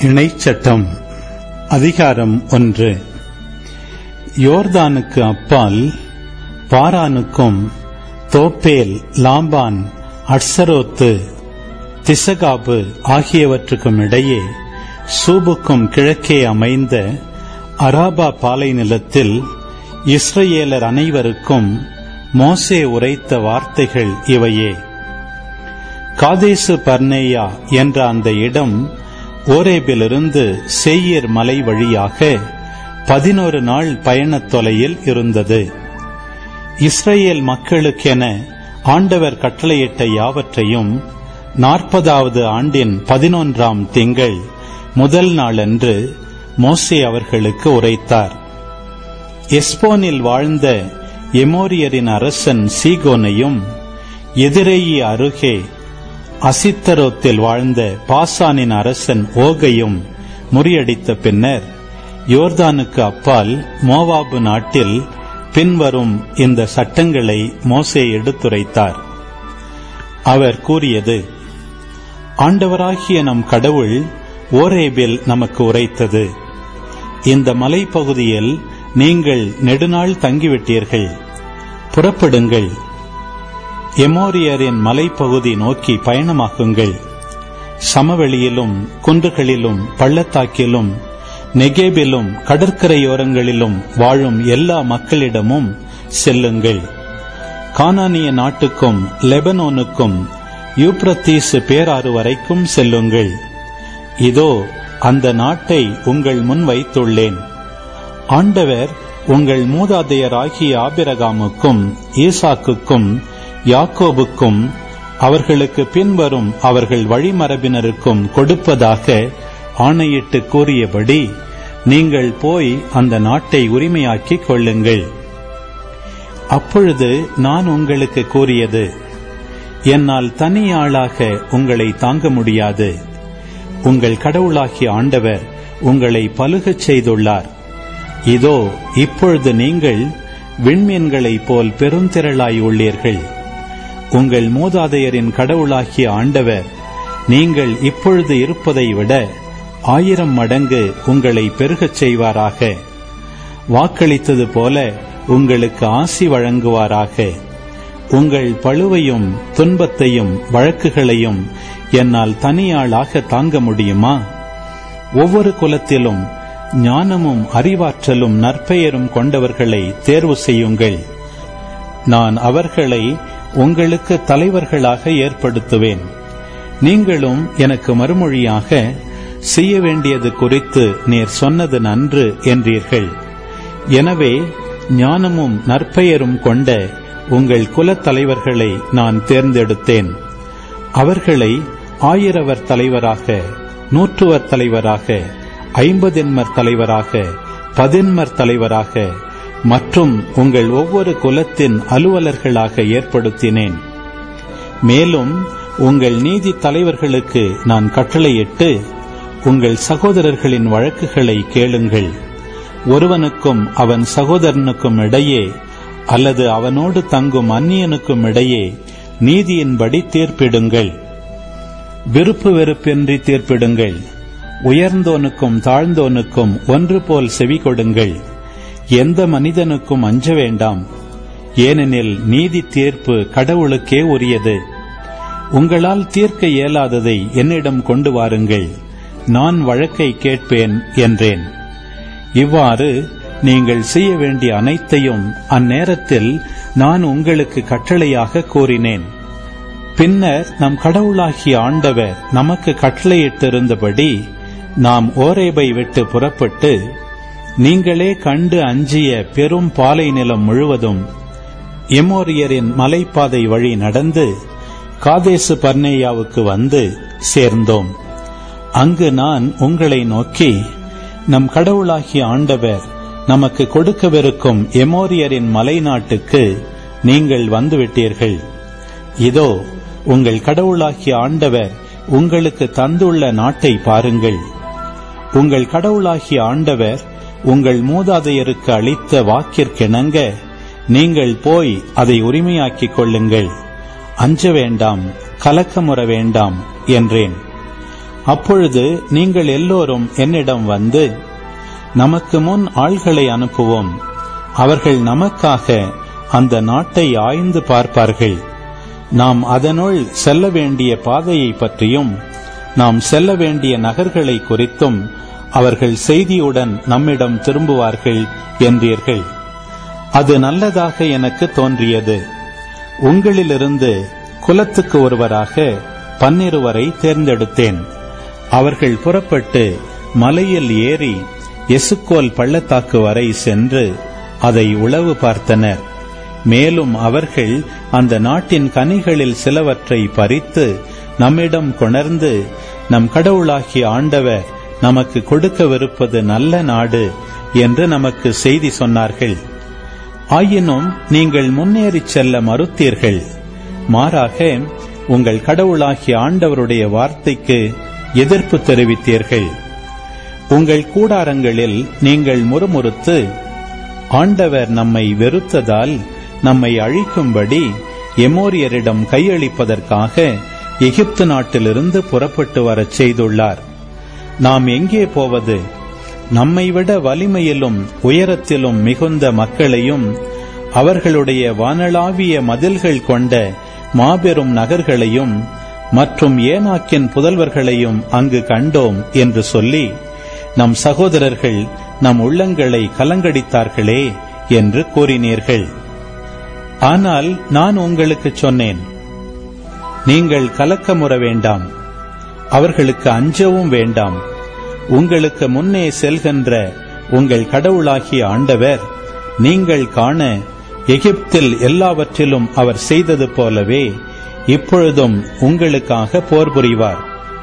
இணைச்சட்டம் அதிகாரம் ஒன்று யோர்தானுக்கு அப்பால் பாரானுக்கும் தோப்பேல் லாம்பான் அட்சரோத்து திசகாபு ஆகியவற்றுக்கும் இடையே சூபுக்கும் கிழக்கே அமைந்த அராபா பாலை நிலத்தில் இஸ்ரேலர் அனைவருக்கும் மோசே உரைத்த வார்த்தைகள் இவையே காதேசு பர்னேயா என்ற அந்த இடம் ஓரேபிலிருந்து சேயீர் மலை வழியாக பதினோரு நாள் பயணத் தொலையில் இருந்தது இஸ்ரேல் மக்களுக்கென ஆண்டவர் கட்டளையிட்ட யாவற்றையும் நாற்பதாவது ஆண்டின் பதினொன்றாம் திங்கள் முதல் நாளன்று மோசே அவர்களுக்கு உரைத்தார் எஸ்போனில் வாழ்ந்த எமோரியரின் அரசன் சீகோனையும் எதிரேயி அருகே அசித்தரோத்தில் வாழ்ந்த பாசானின் அரசன் ஓகையும் முறியடித்த பின்னர் யோர்தானுக்கு அப்பால் மோவாபு நாட்டில் பின்வரும் இந்த சட்டங்களை மோசே எடுத்துரைத்தார் அவர் கூறியது ஆண்டவராகிய நம் கடவுள் ஓரேபில் நமக்கு உரைத்தது இந்த மலைப்பகுதியில் நீங்கள் நெடுநாள் தங்கிவிட்டீர்கள் புறப்படுங்கள் எமோரியரின் மலைப்பகுதி நோக்கி பயணமாக்குங்கள் சமவெளியிலும் குன்றுகளிலும் பள்ளத்தாக்கிலும் நெகேபிலும் கடற்கரையோரங்களிலும் வாழும் எல்லா மக்களிடமும் செல்லுங்கள் கானானிய நாட்டுக்கும் லெபனோனுக்கும் யூப்ரத்தீசு பேராறு வரைக்கும் செல்லுங்கள் இதோ அந்த நாட்டை உங்கள் முன் வைத்துள்ளேன் ஆண்டவர் உங்கள் மூதாதையராகிய ஆபிரகாமுக்கும் ஈசாக்குக்கும் யாக்கோபுக்கும் அவர்களுக்கு பின்வரும் அவர்கள் வழிமரபினருக்கும் கொடுப்பதாக ஆணையிட்டு கூறியபடி நீங்கள் போய் அந்த நாட்டை உரிமையாக்கிக் கொள்ளுங்கள் அப்பொழுது நான் உங்களுக்கு கூறியது என்னால் தனி ஆளாக உங்களை தாங்க முடியாது உங்கள் கடவுளாகிய ஆண்டவர் உங்களை பலுகச் செய்துள்ளார் இதோ இப்பொழுது நீங்கள் விண்மீன்களைப் போல் பெருந்திரளாய் உள்ளீர்கள் உங்கள் மூதாதையரின் கடவுளாகிய ஆண்டவர் நீங்கள் இப்பொழுது இருப்பதை விட ஆயிரம் மடங்கு உங்களை பெருகச் செய்வாராக வாக்களித்தது போல உங்களுக்கு ஆசி வழங்குவாராக உங்கள் பழுவையும் துன்பத்தையும் வழக்குகளையும் என்னால் தனியாளாக தாங்க முடியுமா ஒவ்வொரு குலத்திலும் ஞானமும் அறிவாற்றலும் நற்பெயரும் கொண்டவர்களை தேர்வு செய்யுங்கள் நான் அவர்களை உங்களுக்கு தலைவர்களாக ஏற்படுத்துவேன் நீங்களும் எனக்கு மறுமொழியாக செய்ய வேண்டியது குறித்து நீர் சொன்னது நன்று என்றீர்கள் எனவே ஞானமும் நற்பெயரும் கொண்ட உங்கள் குலத் தலைவர்களை நான் தேர்ந்தெடுத்தேன் அவர்களை ஆயிரவர் தலைவராக நூற்றுவர் தலைவராக ஐம்பதென்மர் தலைவராக பதின்மர் தலைவராக மற்றும் உங்கள் ஒவ்வொரு குலத்தின் அலுவலர்களாக ஏற்படுத்தினேன் மேலும் உங்கள் நீதி தலைவர்களுக்கு நான் கட்டளையிட்டு உங்கள் சகோதரர்களின் வழக்குகளை கேளுங்கள் ஒருவனுக்கும் அவன் சகோதரனுக்கும் இடையே அல்லது அவனோடு தங்கும் அந்நியனுக்கும் இடையே நீதியின்படி தீர்ப்பிடுங்கள் விருப்பு வெறுப்பின்றி தீர்ப்பிடுங்கள் உயர்ந்தோனுக்கும் தாழ்ந்தோனுக்கும் ஒன்று போல் செவி கொடுங்கள் எந்த மனிதனுக்கும் அஞ்ச வேண்டாம் ஏனெனில் நீதி தீர்ப்பு கடவுளுக்கே உரியது உங்களால் தீர்க்க இயலாததை என்னிடம் கொண்டு வாருங்கள் நான் வழக்கை கேட்பேன் என்றேன் இவ்வாறு நீங்கள் செய்ய வேண்டிய அனைத்தையும் அந்நேரத்தில் நான் உங்களுக்கு கட்டளையாக கூறினேன் பின்னர் நம் கடவுளாகிய ஆண்டவர் நமக்கு கட்டளையிட்டிருந்தபடி நாம் ஓரேபை விட்டு புறப்பட்டு நீங்களே கண்டு அஞ்சிய பெரும் பாலை நிலம் முழுவதும் எமோரியரின் மலைப்பாதை வழி நடந்து காதேசு பர்னேயாவுக்கு வந்து சேர்ந்தோம் அங்கு நான் உங்களை நோக்கி நம் கடவுளாகிய ஆண்டவர் நமக்கு கொடுக்கவிருக்கும் எமோரியரின் மலை நாட்டுக்கு நீங்கள் வந்துவிட்டீர்கள் இதோ உங்கள் கடவுளாகிய ஆண்டவர் உங்களுக்கு தந்துள்ள நாட்டை பாருங்கள் உங்கள் கடவுளாகிய ஆண்டவர் உங்கள் மூதாதையருக்கு அளித்த வாக்கிற்கிணங்க நீங்கள் போய் அதை உரிமையாக்கிக் கொள்ளுங்கள் அஞ்ச வேண்டாம் கலக்கமுற வேண்டாம் என்றேன் அப்பொழுது நீங்கள் எல்லோரும் என்னிடம் வந்து நமக்கு முன் ஆள்களை அனுப்புவோம் அவர்கள் நமக்காக அந்த நாட்டை ஆய்ந்து பார்ப்பார்கள் நாம் அதனுள் செல்ல வேண்டிய பாதையை பற்றியும் நாம் செல்ல வேண்டிய நகர்களை குறித்தும் அவர்கள் செய்தியுடன் நம்மிடம் திரும்புவார்கள் என்றீர்கள் அது நல்லதாக எனக்கு தோன்றியது உங்களிலிருந்து குலத்துக்கு ஒருவராக பன்னிருவரை தேர்ந்தெடுத்தேன் அவர்கள் புறப்பட்டு மலையில் ஏறி எசுக்கோல் பள்ளத்தாக்கு வரை சென்று அதை உளவு பார்த்தனர் மேலும் அவர்கள் அந்த நாட்டின் கனிகளில் சிலவற்றை பறித்து நம்மிடம் கொணர்ந்து நம் கடவுளாகிய ஆண்டவர் நமக்கு கொடுக்கவிருப்பது நல்ல நாடு என்று நமக்கு செய்தி சொன்னார்கள் ஆயினும் நீங்கள் முன்னேறிச் செல்ல மறுத்தீர்கள் மாறாக உங்கள் கடவுளாகிய ஆண்டவருடைய வார்த்தைக்கு எதிர்ப்பு தெரிவித்தீர்கள் உங்கள் கூடாரங்களில் நீங்கள் முறுமுறுத்து ஆண்டவர் நம்மை வெறுத்ததால் நம்மை அழிக்கும்படி எமோரியரிடம் கையளிப்பதற்காக எகிப்து நாட்டிலிருந்து புறப்பட்டு வரச் செய்துள்ளார் நாம் எங்கே போவது நம்மை விட வலிமையிலும் உயரத்திலும் மிகுந்த மக்களையும் அவர்களுடைய வானளாவிய மதில்கள் கொண்ட மாபெரும் நகர்களையும் மற்றும் ஏனாக்கின் புதல்வர்களையும் அங்கு கண்டோம் என்று சொல்லி நம் சகோதரர்கள் நம் உள்ளங்களை கலங்கடித்தார்களே என்று கூறினீர்கள் ஆனால் நான் உங்களுக்கு சொன்னேன் நீங்கள் கலக்கமுற வேண்டாம் அவர்களுக்கு அஞ்சவும் வேண்டாம் உங்களுக்கு முன்னே செல்கின்ற உங்கள் கடவுளாகிய ஆண்டவர் நீங்கள் காண எகிப்தில் எல்லாவற்றிலும் அவர் செய்தது போலவே இப்பொழுதும் உங்களுக்காக போர் புரிவார்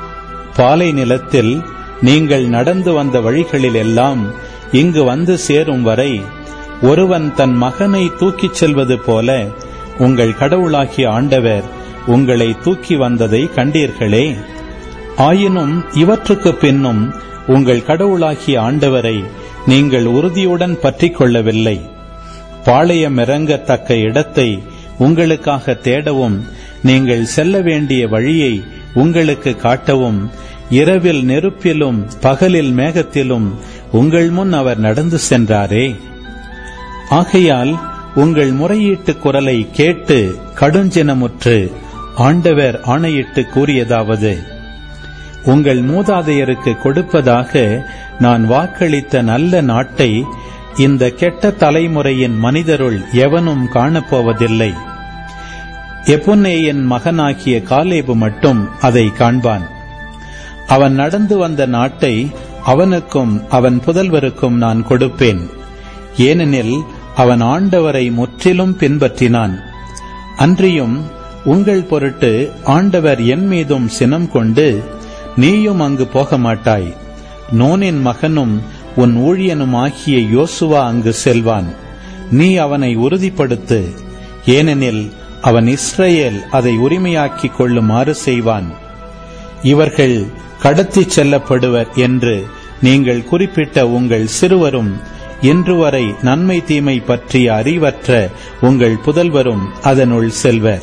பாலை நிலத்தில் நீங்கள் நடந்து வந்த வழிகளில் எல்லாம் இங்கு வந்து சேரும் வரை ஒருவன் தன் மகனை தூக்கிச் செல்வது போல உங்கள் கடவுளாகிய ஆண்டவர் உங்களை தூக்கி வந்ததை கண்டீர்களே ஆயினும் இவற்றுக்கு பின்னும் உங்கள் கடவுளாகிய ஆண்டவரை நீங்கள் உறுதியுடன் பற்றிக் கொள்ளவில்லை பாளையம் இறங்கத்தக்க இடத்தை உங்களுக்காக தேடவும் நீங்கள் செல்ல வேண்டிய வழியை உங்களுக்கு காட்டவும் இரவில் நெருப்பிலும் பகலில் மேகத்திலும் உங்கள் முன் அவர் நடந்து சென்றாரே ஆகையால் உங்கள் முறையீட்டு குரலை கேட்டு கடுஞ்சினமுற்று ஆண்டவர் ஆணையிட்டு கூறியதாவது உங்கள் மூதாதையருக்கு கொடுப்பதாக நான் வாக்களித்த நல்ல நாட்டை இந்த கெட்ட தலைமுறையின் மனிதருள் எவனும் காணப்போவதில்லை எப்புன்னேயின் மகனாகிய காலேபு மட்டும் அதை காண்பான் அவன் நடந்து வந்த நாட்டை அவனுக்கும் அவன் புதல்வருக்கும் நான் கொடுப்பேன் ஏனெனில் அவன் ஆண்டவரை முற்றிலும் பின்பற்றினான் அன்றியும் உங்கள் பொருட்டு ஆண்டவர் என் மீதும் சினம் கொண்டு நீயும் அங்கு போக மாட்டாய் நோனின் மகனும் உன் ஊழியனுமாகிய யோசுவா அங்கு செல்வான் நீ அவனை உறுதிப்படுத்து ஏனெனில் அவன் இஸ்ரேல் அதை உரிமையாக்கிக் கொள்ளுமாறு செய்வான் இவர்கள் கடத்திச் செல்லப்படுவர் என்று நீங்கள் குறிப்பிட்ட உங்கள் சிறுவரும் இன்று வரை நன்மை தீமை பற்றிய அறிவற்ற உங்கள் புதல்வரும் அதனுள் செல்வர்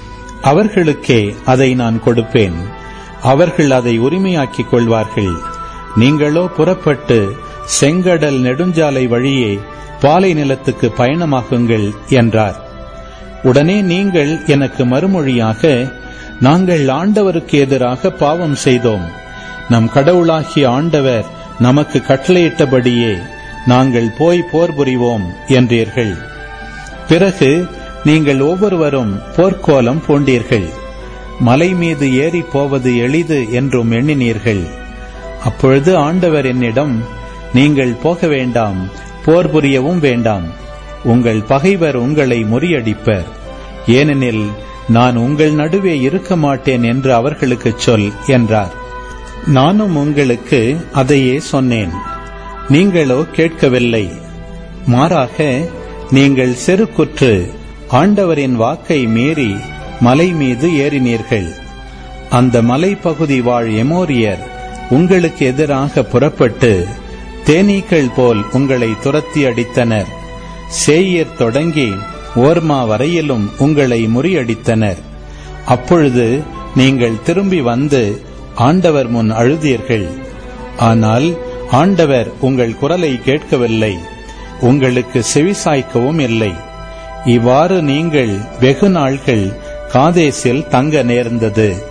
அவர்களுக்கே அதை நான் கொடுப்பேன் அவர்கள் அதை உரிமையாக்கிக் கொள்வார்கள் நீங்களோ புறப்பட்டு செங்கடல் நெடுஞ்சாலை வழியே பாலை நிலத்துக்கு பயணமாகுங்கள் என்றார் உடனே நீங்கள் எனக்கு மறுமொழியாக நாங்கள் ஆண்டவருக்கு எதிராக பாவம் செய்தோம் நம் கடவுளாகிய ஆண்டவர் நமக்கு கட்டளையிட்டபடியே நாங்கள் போய் போர் புரிவோம் என்றீர்கள் பிறகு நீங்கள் ஒவ்வொருவரும் போர்க்கோலம் பூண்டீர்கள் மலை மீது ஏறி போவது எளிது என்றும் எண்ணினீர்கள் அப்பொழுது ஆண்டவர் என்னிடம் நீங்கள் போக வேண்டாம் போர் புரியவும் வேண்டாம் உங்கள் பகைவர் உங்களை முறியடிப்பர் ஏனெனில் நான் உங்கள் நடுவே இருக்க மாட்டேன் என்று அவர்களுக்குச் சொல் என்றார் நானும் உங்களுக்கு அதையே சொன்னேன் நீங்களோ கேட்கவில்லை மாறாக நீங்கள் செருக்குற்று ஆண்டவரின் வாக்கை மீறி மலை மீது ஏறினீர்கள் அந்த மலைப்பகுதி வாழ் எமோரியர் உங்களுக்கு எதிராக புறப்பட்டு தேனீக்கள் போல் உங்களை துரத்தி அடித்தனர் சேயர் தொடங்கி ஓர்மா வரையிலும் உங்களை முறியடித்தனர் அப்பொழுது நீங்கள் திரும்பி வந்து ஆண்டவர் முன் அழுதீர்கள் ஆனால் ஆண்டவர் உங்கள் குரலை கேட்கவில்லை உங்களுக்கு செவிசாய்க்கவும் இல்லை இவ்வாறு நீங்கள் வெகு நாள்கள் காதேசில் தங்க நேர்ந்தது